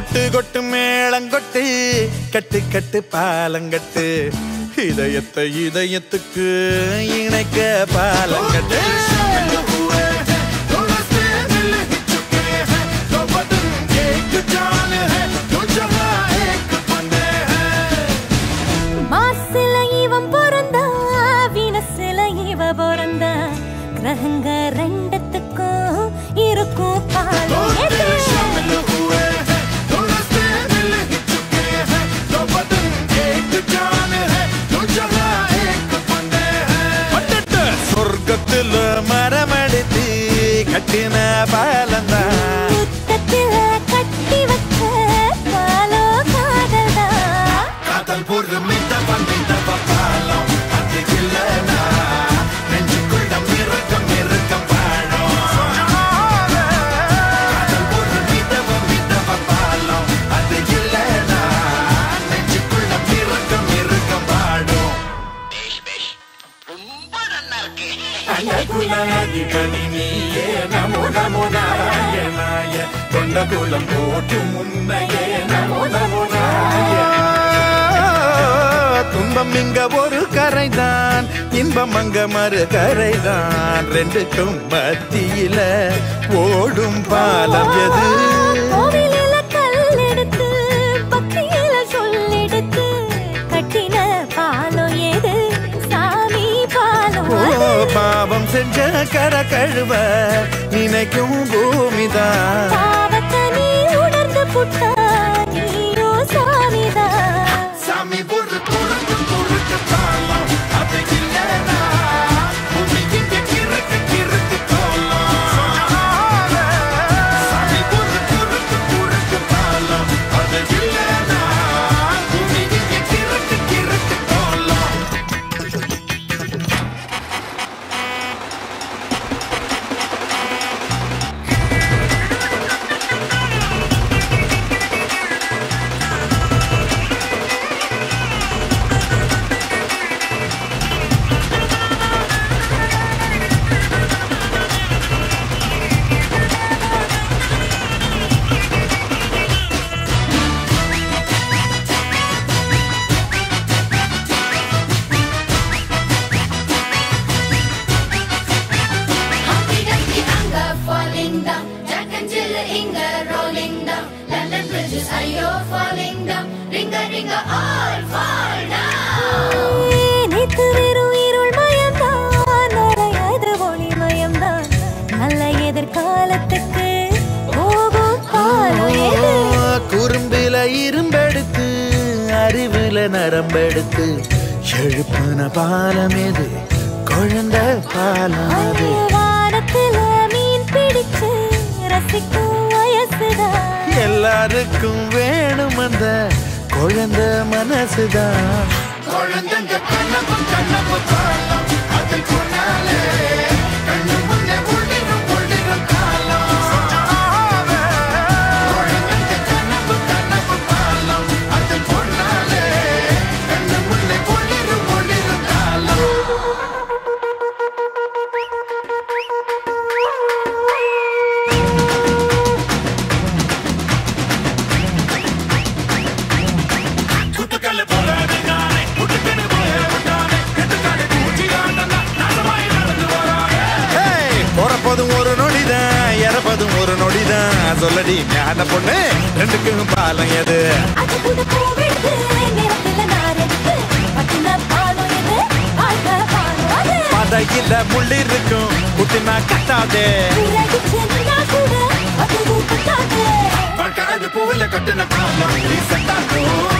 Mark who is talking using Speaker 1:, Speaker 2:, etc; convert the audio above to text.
Speaker 1: கொட்டு கொட்டு மேளங்கொட்டு கட்டு கட்டு பாலங்கட்டு இதயத்தை இதயத்துக்கு இணைக்க பாலங்கட்டு
Speaker 2: மாசில இவன் பிறந்தா வீனசில இவ பிறந்தா கிரகங்க ரெண்டத்துக்கும் இருக்கும் காலம் எது?
Speaker 1: சொர்க்கத்துல மரமடித்து கட்டின பாலந்தான்
Speaker 2: முத்தத்தில கட்டி வச்ச பாலோ காதல்தா
Speaker 1: காதல் ஒரு மிதவ மிதவ பாலம் அது இல்லனா நெஞ்சுக்குள்ள மிருகம் மிருகம் வாழும் காதல் ஒரு மிதவ மிதவ பாலம் அது இல்லனா நெஞ்சுக்குள்ள மிருகம் மிருகம் வாழும் அழகுலாதி கணினியே நமோ நமோ நாராயணாய கொண்ட குலம் போட்டு முன்னையே நமோ நமோ துன்பம் இங்க ஒரு கரைதான் இன்பம் அங்க மறு கரைதான் ரெண்டுக்கும் மத்தியில ஓடும் பாலம் எது
Speaker 2: கோவிலில கல் எடுத்து பக்தியில சொல்லெடுத்து கட்டின பாலம் எது சாமி பாலம்
Speaker 1: ஓ
Speaker 2: அது.
Speaker 1: பாவம் செஞ்ச கர கழுவ நினைக்கும் பூமிதான்
Speaker 2: பாவத்தை நீ உணர்ந்து புட்டா நீயோ சாமிதான்
Speaker 1: சாமி ஒரு குறுக்கு குறுக்கு பாலம் அது இல்லைனா பூமி இங்க கிறுக்கு கிறுக்கு கோலம் சாமி ஒரு குறுக்கு குறுக்கு பாலம் அது இல்லைனா பூமி இங்க கிறுக்கு கிறுக்கு கோலம்
Speaker 3: Humpty Dumpty anger falling down. Jack and Jill Inga rolling down. London bridges are you falling down. Ringa ringa all fall down.
Speaker 2: நேத்து வெறும் இருள் மயம்தான் நடையது ஒளி மயம்தான் நல்ல எதிர்காலத்துக்கு போகும் பாலம் எது
Speaker 1: குறும்பில இரும்பெடுத்து அறிவுல நரம்பெடுத்து எழுப்புன பாலம் எது குழந்த பாலம் அது
Speaker 2: வானத்துல மீன் பிடிச்சு ரசிக்கும் வயசுதான்
Speaker 1: எல்லாருக்கும் வேணும் அந்த குழந்த மனசுதான் குழந்தைங்க கண்ணப்பு கண்ணப்பு பாலம் அது கொண்டாலே கண்ணு முன்னே ஒளிரும் ஒளிரும் காலம் குழந்தைங்க கண்ணப்பு கண்ணப்பு பாலம் அது கொண்டாலே கண்ணு முன்னே ஒளிரும் ஒளிரும் காலம் குட்டுக்கல்ல போறானே குட்டுக்கல்ல போறானே கெட்டுக்காலே பூச்சியாண்டா நாசமாய் நடந்து வரானே போறப்பதும் ஒரு நொடிதான் இறப்பதும் ஒரு நொடிதான் சொல்லடி ஞான பொண்ணு ரெண்டுக்கும் பாலம் எது
Speaker 2: அது கூட பூவெடுத்து நிறத்துல நாரெடுத்து பட்டின பாலம் எது வாழ்க்கை பாலம் அது
Speaker 1: பதையில முள்ளி இருக்கும் குட்டினா கட்டாதே
Speaker 2: விலகி சென்னா கூட அது ஊட்டத்தாது
Speaker 1: பூவில கட்டின பாலம் நீ செட்டாக்கும்